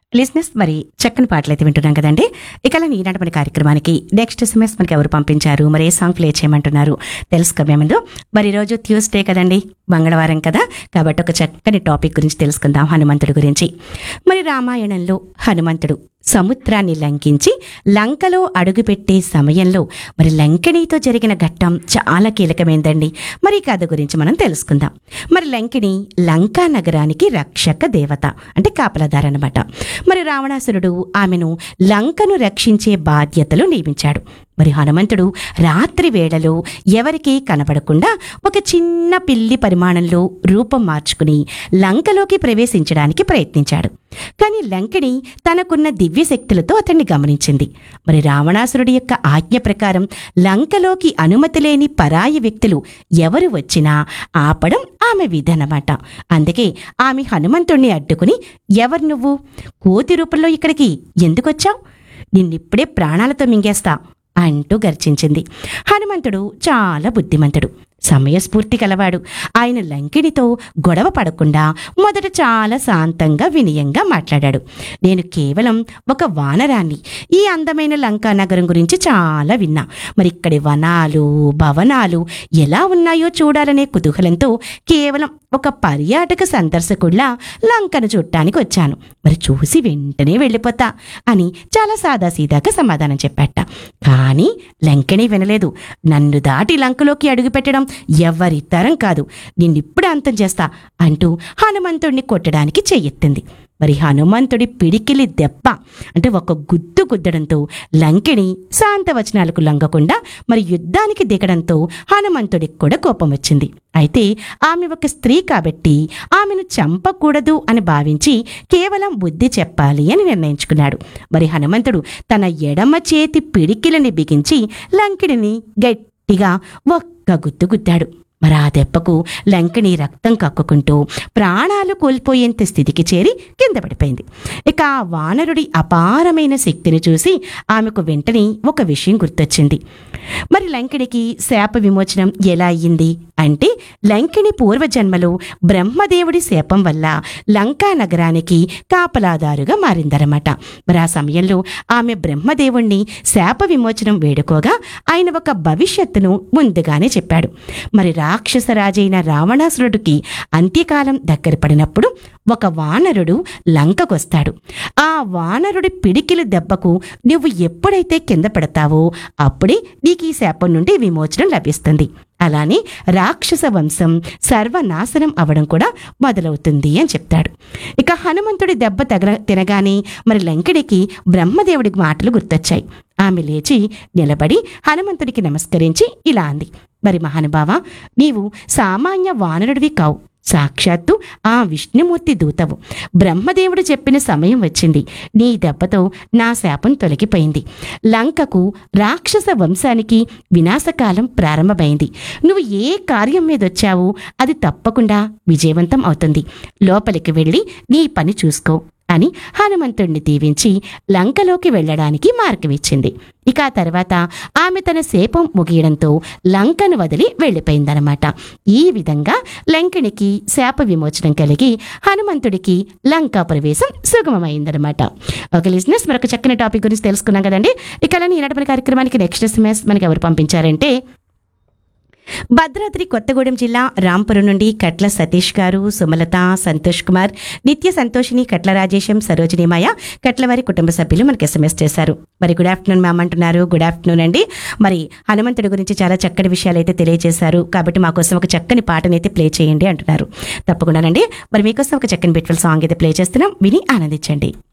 లిజినెస్ మరి చక్కని పాటలు అయితే వింటున్నాం కదండి ఇక అలా ఈనాటి మన కార్యక్రమానికి నెక్స్ట్ ఎస్ఎంఎస్ మనకి ఎవరు పంపించారు మరి ఏ సాంగ్ ప్లే చేయమంటున్నారు తెలుసుకోమే ముందు మరి ఈరోజు ట్యూస్డే కదండి మంగళవారం కదా కాబట్టి ఒక చక్కని టాపిక్ గురించి తెలుసుకుందాం హనుమంతుడి గురించి మరి రామాయణంలో హనుమంతుడు సముద్రాన్ని లంకించి లంకలో అడుగుపెట్టే సమయంలో మరి లంకిణితో జరిగిన ఘట్టం చాలా కీలకమైందండి మరి ఈ కథ గురించి మనం తెలుసుకుందాం మరి లంకిణి లంకా నగరానికి రక్షక దేవత అంటే కాపలాదార అనమాట మరి రావణాసురుడు ఆమెను లంకను రక్షించే బాధ్యతలు నియమించాడు మరి హనుమంతుడు రాత్రి వేళలో ఎవరికీ కనబడకుండా ఒక చిన్న పిల్లి పరిమాణంలో రూపం మార్చుకుని లంకలోకి ప్రవేశించడానికి ప్రయత్నించాడు కానీ లంకిణి తనకున్న దివ్య శక్తులతో అతన్ని గమనించింది మరి రావణాసురుడి యొక్క ఆజ్ఞ ప్రకారం లంకలోకి అనుమతి లేని పరాయి వ్యక్తులు ఎవరు వచ్చినా ఆపడం ఆమె విధి అన్నమాట అందుకే ఆమె హనుమంతుణ్ణి అడ్డుకుని ఎవరు నువ్వు కోతి రూపంలో ఇక్కడికి ఎందుకొచ్చావు నిన్నిప్పుడే ప్రాణాలతో మింగేస్తా అంటూ గర్జించింది హనుమంతుడు చాలా బుద్ధిమంతుడు సమయస్ఫూర్తి కలవాడు ఆయన లంకిడితో గొడవ పడకుండా మొదట చాలా శాంతంగా వినయంగా మాట్లాడాడు నేను కేవలం ఒక వానరాన్ని ఈ అందమైన లంకా నగరం గురించి చాలా విన్నా మరి ఇక్కడి వనాలు భవనాలు ఎలా ఉన్నాయో చూడాలనే కుతూహలంతో కేవలం ఒక పర్యాటక సందర్శకుడిలా లంకను చూడటానికి వచ్చాను మరి చూసి వెంటనే వెళ్ళిపోతా అని చాలా సాదాసీదాగా సమాధానం చెప్పాట కానీ లంకనే వినలేదు నన్ను దాటి లంకలోకి అడుగుపెట్టడం ఎవరి తరం కాదు నిన్నిప్పుడే అంతం చేస్తా అంటూ హనుమంతుడిని కొట్టడానికి చెయ్యెత్తింది మరి హనుమంతుడి పిడికిలి దెబ్బ అంటే ఒక గుద్దు గుద్దడంతో లంకిణి శాంతవచనాలకు లొంగకుండా మరి యుద్ధానికి దిగడంతో హనుమంతుడికి కూడా కోపం వచ్చింది అయితే ఆమె ఒక స్త్రీ కాబట్టి ఆమెను చంపకూడదు అని భావించి కేవలం బుద్ధి చెప్పాలి అని నిర్ణయించుకున్నాడు మరి హనుమంతుడు తన ఎడమ చేతి పిడికిలని బిగించి లంకిడిని గట్టిగా ఒక్క గుద్దు గుద్దాడు మరి ఆ దెబ్బకు లంకిణి రక్తం కక్కుకుంటూ ప్రాణాలు కోల్పోయేంత స్థితికి చేరి కింద పడిపోయింది ఇక ఆ వానరుడి అపారమైన శక్తిని చూసి ఆమెకు వెంటనే ఒక విషయం గుర్తొచ్చింది మరి లంకిణికి శాప విమోచనం ఎలా అయ్యింది అంటే లంకిణి పూర్వజన్మలో బ్రహ్మదేవుడి శాపం వల్ల లంకా నగరానికి కాపలాదారుగా మారిందన్నమాట మరి ఆ సమయంలో ఆమె బ్రహ్మదేవుణ్ణి శాప విమోచనం వేడుకోగా ఆయన ఒక భవిష్యత్తును ముందుగానే చెప్పాడు మరి రాక్షసరాజైన రావణాసురుడికి అంత్యకాలం దగ్గర పడినప్పుడు ఒక వానరుడు లంకకొస్తాడు ఆ వానరుడి పిడికిలి దెబ్బకు నువ్వు ఎప్పుడైతే కింద పడతావో అప్పుడే నీకు ఈ శాపం నుండి విమోచనం లభిస్తుంది అలానే రాక్షస వంశం సర్వనాశనం అవడం కూడా మొదలవుతుంది అని చెప్తాడు ఇక హనుమంతుడి దెబ్బ తగల తినగానే మరి లంకిడికి బ్రహ్మదేవుడి మాటలు గుర్తొచ్చాయి ఆమె లేచి నిలబడి హనుమంతుడికి నమస్కరించి ఇలా అంది మరి మహానుభావ నీవు సామాన్య వానరుడివి కావు సాక్షాత్తు ఆ విష్ణుమూర్తి దూతవు బ్రహ్మదేవుడు చెప్పిన సమయం వచ్చింది నీ దెబ్బతో నా శాపం తొలగిపోయింది లంకకు రాక్షస వంశానికి వినాశకాలం ప్రారంభమైంది నువ్వు ఏ కార్యం మీద వచ్చావో అది తప్పకుండా విజయవంతం అవుతుంది లోపలికి వెళ్ళి నీ పని చూసుకో అని హనుమంతుణ్ణి దీవించి లంకలోకి వెళ్ళడానికి మార్గమిచ్చింది ఇక ఆ తర్వాత ఆమె తన శాపం ముగియడంతో లంకను వదిలి వెళ్ళిపోయిందనమాట ఈ విధంగా లంకినికి శాప విమోచనం కలిగి హనుమంతుడికి లంకా ప్రవేశం సుగమమైందనమాట ఒక లిజినెస్ మరొక చక్కని టాపిక్ గురించి తెలుసుకున్నాం కదండి ఇక అలానే ఈనాటి మన కార్యక్రమానికి నెక్స్ట్ ఎస్ఎంఎస్ మనకి ఎవరు పంపించారంటే భద్రాద్రి కొత్తగూడెం జిల్లా రాంపురం నుండి కట్ల సతీష్ గారు సుమలత సంతోష్ కుమార్ నిత్య సంతోషిని కట్ల రాజేశం సరోజినిమాయ కట్ల వారి కుటుంబ సభ్యులు మనకి ఎస్ఎంఎస్ చేశారు మరి గుడ్ ఆఫ్టర్నూన్ మ్యామ్ అంటున్నారు గుడ్ ఆఫ్టర్నూన్ అండి మరి హనుమంతుడి గురించి చాలా చక్కటి విషయాలు అయితే తెలియజేశారు కాబట్టి మా కోసం ఒక చక్కని పాటనైతే ప్లే చేయండి అంటున్నారు తప్పకుండానండి మరి మీకోసం ఒక చక్కని బిట్వల్ సాంగ్ అయితే ప్లే చేస్తున్నాం విని ఆనందించండి